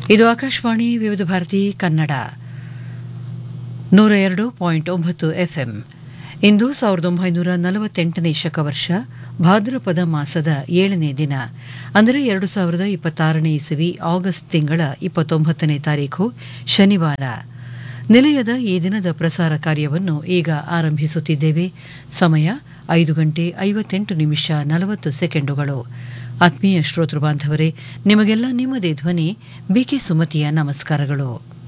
ಇದು ಆಕಾಶವಾಣಿ ವಿವಿಧ ಭಾರತಿ ಕನ್ನಡ ನೂರ ಎರಡು ಪಾಯಿಂಟ್ ಒಂಬತ್ತು ಎಫ್ಎಂ ಇಂದು ಸಾವಿರದ ಒಂಬೈನೂರ ನಲವತ್ತೆಂಟನೇ ಶಕವರ್ಷ ಭಾದ್ರಪದ ಮಾಸದ ಏಳನೇ ದಿನ ಅಂದರೆ ಎರಡು ಸಾವಿರದ ಇಪ್ಪತ್ತಾರನೇ ಇಸವಿ ಆಗಸ್ಟ್ ತಿಂಗಳ ಇಪ್ಪತ್ತೊಂಬತ್ತನೇ ತಾರೀಖು ಶನಿವಾರ ನಿಲಯದ ಈ ದಿನದ ಪ್ರಸಾರ ಕಾರ್ಯವನ್ನು ಈಗ ಆರಂಭಿಸುತ್ತಿದ್ದೇವೆ ಸಮಯ ಐದು ಗಂಟೆ ಐವತ್ತೆಂಟು ನಿಮಿಷ ನಲವತ್ತು ಸೆಕೆಂಡುಗಳು ಆತ್ಮೀಯ ಶ್ರೋತೃ ಬಾಂಧವರೇ ನಿಮಗೆಲ್ಲ ನಿಮ್ಮದೇ ಧ್ವನಿ ಬಿಕೆ ಸುಮತಿಯ ನಮಸ್ಕಾರಗಳು